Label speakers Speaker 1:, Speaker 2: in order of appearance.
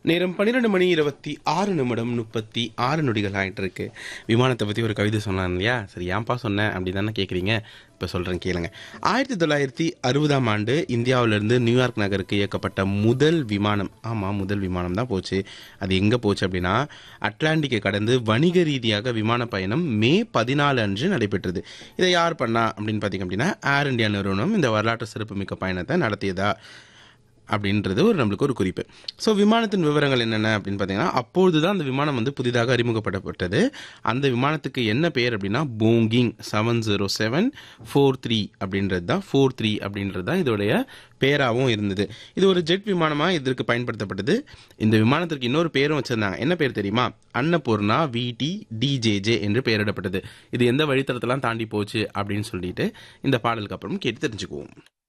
Speaker 1: நேரம் பன்னிரெண்டு மணி இருபத்தி ஆறு நிமிடம் முப்பத்தி ஆறு நொடிகள் ஆயிட்டு இருக்கு விமானத்தை பற்றி ஒரு கவிதை சொன்னான் இல்லையா சரி ஏன்பா சொன்னேன் அப்படி தானே கேட்குறீங்க இப்போ சொல்கிறேன் கேளுங்க ஆயிரத்தி தொள்ளாயிரத்தி அறுபதாம் ஆண்டு இந்தியாவிலிருந்து நியூயார்க் நகருக்கு இயக்கப்பட்ட முதல் விமானம் ஆமாம் முதல் விமானம் தான் போச்சு அது எங்கே போச்சு அப்படின்னா அட்லாண்டிக்கை கடந்து வணிக ரீதியாக விமான பயணம் மே பதினாலு அன்று நடைபெற்றது இதை யார் பண்ணா அப்படின்னு பார்த்தீங்க அப்படின்னா ஏர் இந்தியா நிறுவனம் இந்த வரலாற்று சிறப்புமிக்க பயணத்தை நடத்தியதா அப்படின்றது ஒரு நம்மளுக்கு ஒரு குறிப்பு ஸோ விமானத்தின் விவரங்கள் என்னென்ன அப்படின்னு பார்த்தீங்கன்னா அப்பொழுது தான் அந்த விமானம் வந்து புதிதாக அறிமுகப்படுத்தப்பட்டது அந்த விமானத்துக்கு என்ன பேர் அப்படின்னா Boeing seven zero seven four three அப்படின்றது தான் ஃபோர் த்ரீ அப்படின்றது தான் இதோடைய பேராகவும் இருந்தது இது ஒரு ஜெட் விமானமாக இதற்கு பயன்படுத்தப்பட்டது இந்த விமானத்திற்கு இன்னொரு பேரும் வச்சிருந்தாங்க என்ன பேர் தெரியுமா அன்னபூர்ணா விடி டிஜேஜே என்று பெயரிடப்பட்டது இது எந்த வழித்தடத்தெல்லாம் தாண்டி போச்சு அப்படின்னு சொல்லிட்டு இந்த பாடலுக்கு அப்புறம் கேட்டு தெரிஞ்சுக்குவோம்